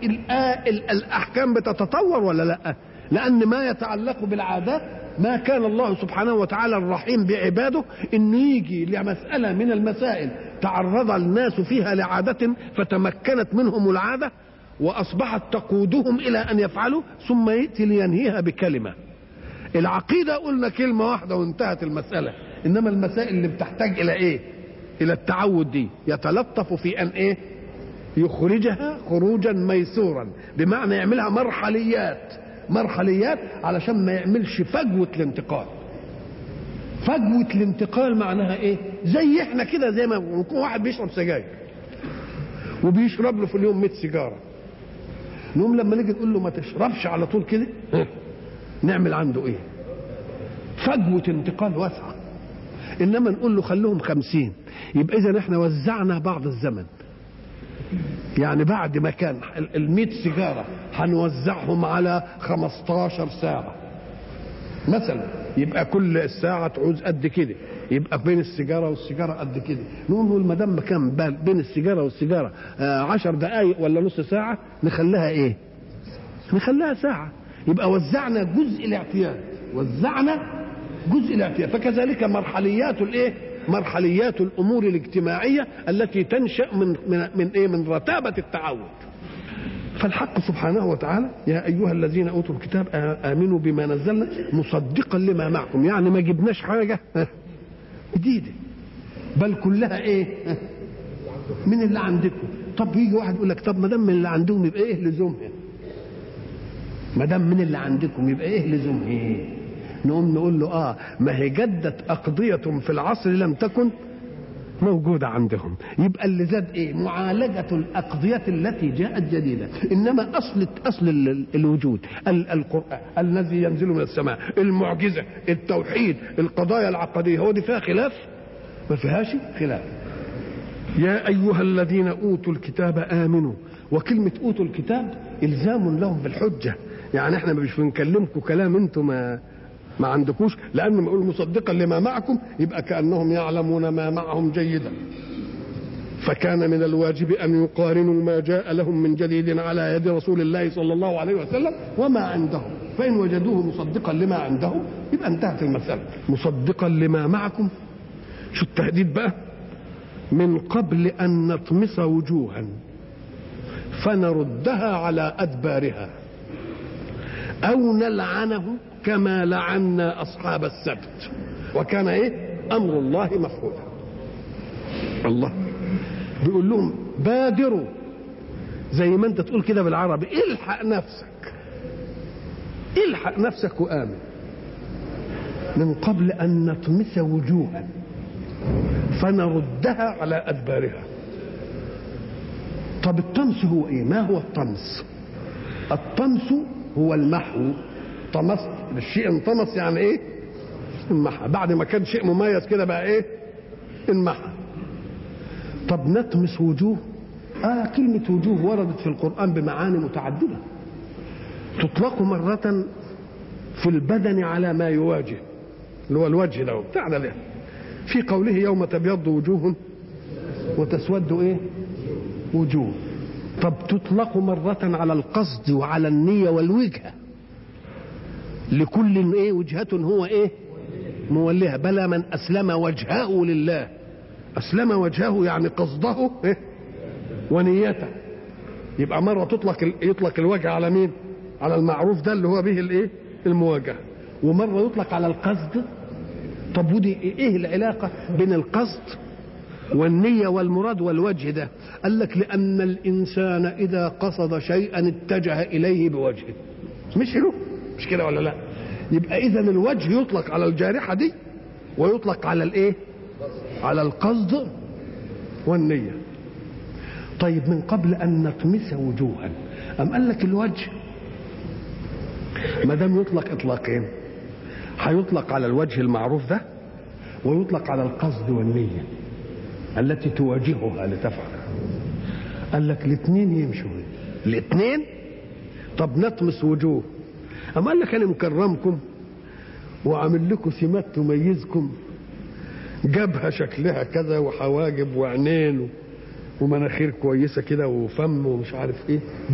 الآ- ال- الاحكام بتتطور ولا لا لان ما يتعلق بالعادات ما كان الله سبحانه وتعالى الرحيم بعباده انه يجي لمساله من المسائل تعرض الناس فيها لعاده فتمكنت منهم العاده واصبحت تقودهم الى ان يفعلوا ثم ياتي لينهيها بكلمه العقيده قلنا كلمه واحده وانتهت المساله انما المسائل اللي بتحتاج الى ايه الى التعود دي يتلطف في ان ايه يخرجها خروجا ميسورا بمعنى يعملها مرحليات مرحليات علشان ما يعملش فجوة الانتقال فجوة الانتقال معناها ايه زي احنا كده زي ما يكون واحد بيشرب سجاير وبيشرب له في اليوم 100 سيجارة نقوم لما نيجي نقول له ما تشربش على طول كده نعمل عنده ايه فجوة انتقال واسعة انما نقول له خلوهم خمسين يبقى اذا احنا وزعنا بعض الزمن يعني بعد ما كان ال 100 سيجاره هنوزعهم على 15 ساعه مثلا يبقى كل ساعه تعوز قد كده يبقى بين السيجاره والسيجاره قد كده نقول ما دام كان بال- بين السيجاره والسيجاره آه، عشر دقائق ولا نص ساعه نخليها ايه؟ نخليها ساعه يبقى وزعنا جزء الاعتياد وزعنا جزء الاعتياد فكذلك مرحليات الايه؟ مرحليات الامور الاجتماعيه التي تنشا من من من ايه؟ من رتابه التعود. فالحق سبحانه وتعالى يا ايها الذين اوتوا الكتاب آ- امنوا بما نزلنا مصدقا لما معكم يعني ما جبناش حاجه جديده بل كلها ايه؟ من اللي عندكم طب يجي واحد يقول لك طب ما دام من اللي عندهم يبقى ايه لزومها؟ ما دام من اللي عندكم يبقى ايه لزومها؟ ايه؟ نقوم نقول له اه ما هي جدت اقضيه في العصر لم تكن موجودة عندهم يبقى اللي زاد ايه معالجة الأقضية التي جاءت جديدة إنما أصل أصل ال- ال- الوجود ال- القرآن الذي ينزل من السماء المعجزة التوحيد القضايا العقدية هو دي فيها خلاف ما فيهاش خلاف يا أيها الذين أوتوا الكتاب آمنوا وكلمة أوتوا الكتاب إلزام لهم بالحجة يعني احنا مش بنكلمكم كلام انتم ما ما عندكوش لأن ما يقول مصدقا لما معكم يبقى كأنهم يعلمون ما معهم جيدا فكان من الواجب أن يقارنوا ما جاء لهم من جديد على يد رسول الله صلى الله عليه وسلم وما عندهم فإن وجدوه مصدقا لما عندهم يبقى انتهت المسألة مصدقا لما معكم شو التهديد بقى من قبل أن نطمس وجوها فنردها على أدبارها أو نلعنه كما لعنا أصحاب السبت وكان إيه أمر الله مفعولا الله بيقول لهم بادروا زي ما انت تقول كده بالعربي الحق نفسك الحق نفسك وآمن من قبل أن نطمس وجوها فنردها على أدبارها طب الطمس هو ايه ما هو الطمس الطمس هو المحو طمس الشيء انطمس يعني ايه انمحى بعد ما كان شيء مميز كده بقى ايه انمحى طب نطمس وجوه اه كلمة وجوه وردت في القرآن بمعاني متعددة تطلق مرة في البدن على ما يواجه اللي هو الوجه ده بتاعنا ده في قوله يوم تبيض وجوه وتسود ايه وجوه طب تطلق مرة على القصد وعلى النية والوجهة لكل ايه وجهة هو ايه مولها بلى من اسلم وجهه لله اسلم وجهه يعني قصده إيه؟ ونيته يبقى مرة تطلق ال- يطلق الوجه على مين على المعروف ده اللي هو به الايه المواجهة ومرة يطلق على القصد طب ودي ايه العلاقة بين القصد والنية والمراد والوجه ده قال لك لأن الإنسان إذا قصد شيئا اتجه إليه بوجهه مش له مش كده ولا لا يبقى إذا الوجه يطلق على الجارحة دي ويطلق على الإيه على القصد والنية طيب من قبل أن نطمس وجوها أم قال لك الوجه ما دام يطلق إطلاقين هيطلق على الوجه المعروف ده ويطلق على القصد والنيه التي تواجهها لتفعل قال لك الاثنين يمشوا الاثنين طب نطمس وجوه أما قال لك أنا مكرمكم وعامل لكم سمات تميزكم جبهة شكلها كذا وحواجب وعينين ومناخير كويسة كده وفم ومش عارف ايه